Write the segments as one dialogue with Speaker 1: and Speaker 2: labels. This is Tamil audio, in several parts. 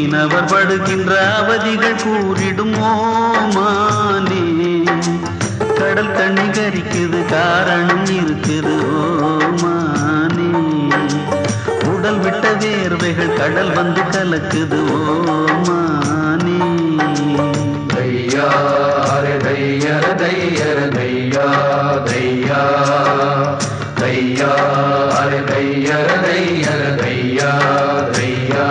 Speaker 1: மீனவர் படுகின்ற அவதிகள் கூறிடும் ஓமானே கடல் தண்ணி கரிக்குது காரணம் இருக்குது ஓமானே உடல் விட்ட வேர்வைகள் கடல் வந்து கலக்குது ஓமானே
Speaker 2: தையா அரே தையர தையர தையா தையா தையா அரே தையர தையர தையா தையா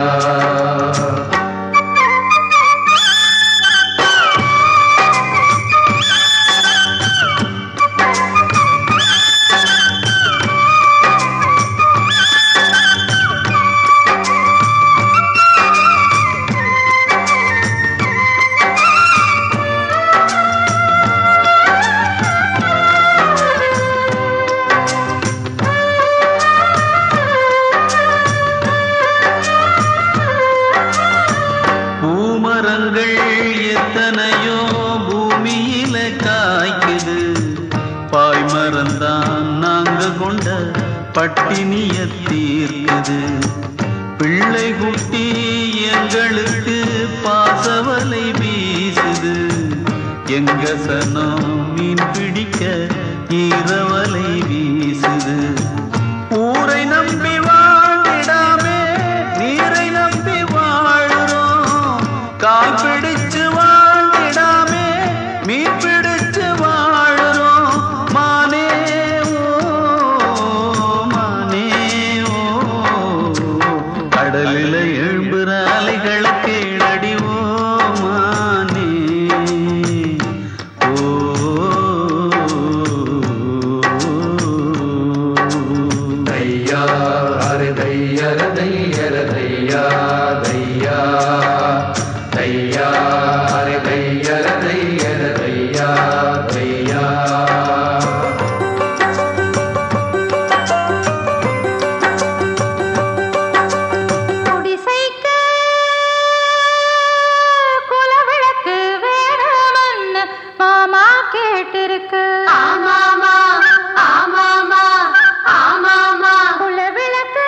Speaker 1: பூமரங்கள் எத்தனையோ பூமியில காய்க்குது பாய்மரந்தான் நாங்க கொண்ட பட்டினிய தீர்க்குது பிள்ளை குட்டி எங்களுக்கு பாசவலை வீசுது எங்க சனம் மீன் பிடிக்க ஈரவலை வீசுது ஊரை நம்பி வாழ்ந்திடாமே நீரை நம்பி வாழுறோம் கால் பிடிச்சு வாழ்ந்திடாமே மீன் பிடிச்சு வாழுறோம் மானே ஓ மானே ஓ கடலில எழும்புற அலைகளை கேளடி ஓ மானே ஓ
Speaker 2: தையா அரே தையர தையர தையா தையா தையா அரே தையர தையர தையா தையா
Speaker 3: குடிசைக்கு குலவிளக்கு வேணும்னு மாமா கேட்டிருக்கு ஆமாமா ஆமாமா ஆமாமா குலவிளக்கு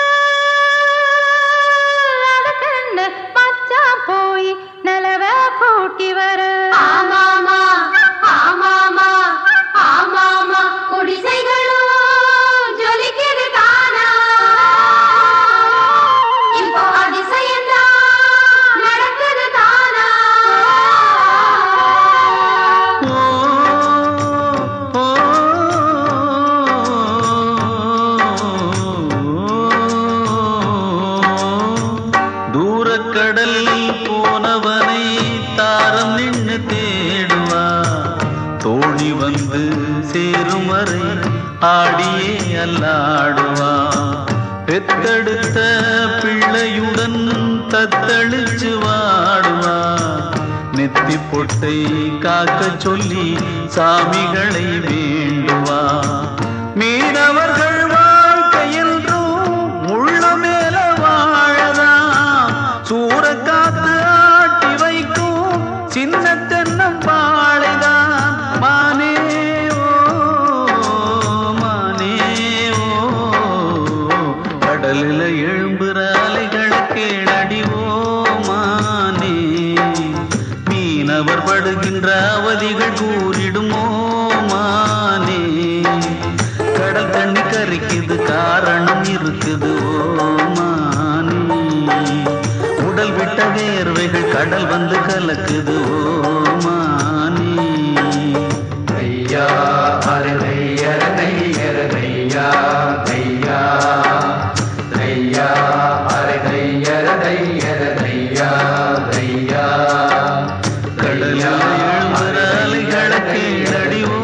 Speaker 3: அதுக்குன்னு மச்சான் போய் நிலவ கூட்டி வரு ஆமாமா ஆமாமா ஆமாமா குடிசைகளும் ஜொலிக்குது தானா இப்போ அதிசயம்தான் நடக்குது தானா
Speaker 1: ஓ ஓ தூரக்கடல் போனவனை தாரம் நின்னு தேடுவா தோழி வந்து சேரும் வரை ஆடியே அல்லாடுவா பெத்தெடுத்த பிள்ளையுடன் தத்தளிச்சு வாடுவா நெத்தி பொட்டை காக்க சொல்லி சாமிகளை வேண்டுவா மீனவர்கள் வாழ்க்கை என்றும் முள்ள மேல வாழலாம் சூறக்காத்து ஆட்டி வைக்கும் சின்ன தென்னம் பாழைதான் மானே ஓ மானே ஓ கடலில் எழும்புற அலைகளை கேளடி ஓ மானே மீனவர் படுகின்ற அவதிகள் கூறிடுமோ மானே கடல் தண்ணி கரிக்குது காரணம் இருக்குது ஓ மானே உடல் விட்ட வேர்வைகள் கடல் வந்து கலக்குது ஓ மானே
Speaker 2: தையா அரே தையர தையர தையா தையா தையா அரே தையர தையர தையா தையா
Speaker 1: கடலில் எழும்புற அலைகளை கேளடி ஓ